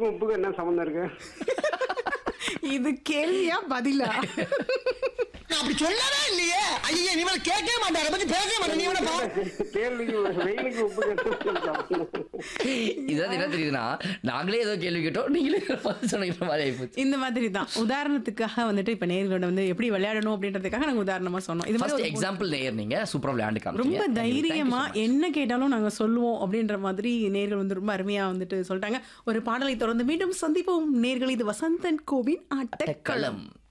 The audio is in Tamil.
வெயிலுக்கும் உப்புக்கும் என்ன சம்மந்தம் இருக்கு இது கேள்வியா பதிலா நான் அப்படி சொல்லவே இல்லையே ஐயா நீ மேல கேட்கவே மாட்டேன் அதை பத்தி பேசவே மாட்டேன் நீ வேணா பா கேள்விக்கு வெயிலுக்கு உப்புக்கு என்ன சம்மந்தம்? இதாவது என்ன தெரியுதுன்னா நாங்களே ஏதோ கேள்வி கேட்டோம் நீங்களே பதில் சொன்னீங்க மாதிரி ஆயிப்போச்சு இந்த மாதிரி தான் உதாரணத்துக்காக வந்துட்டு இப்ப நேர்களோட வந்து எப்படி விளையாடணும் அப்படின்றதுக்காக நாங்க உதாரணமா சொன்னோம் இது மாதிரி ஃபர்ஸ்ட் ஒரு- எக்ஸாம்பிள் நேயர் நீங்க சூப்பரா விளையாண்டு ரொம்ப காமிச்சீங்க தைரியமா என்ன கேட்டாலும் நாங்க சொல்லுவோம் அப்படின்ற மாதிரி நேர்கள் வந்து ரொம்ப அருமையா வந்துட்டு சொல்லிட்டாங்க ஒரு பாடலை தொடர்ந்து மீண்டும் சந்திப்போம் நேர்கள் இது வசந்தன் கோவின் ஆட்டக்களம் களம்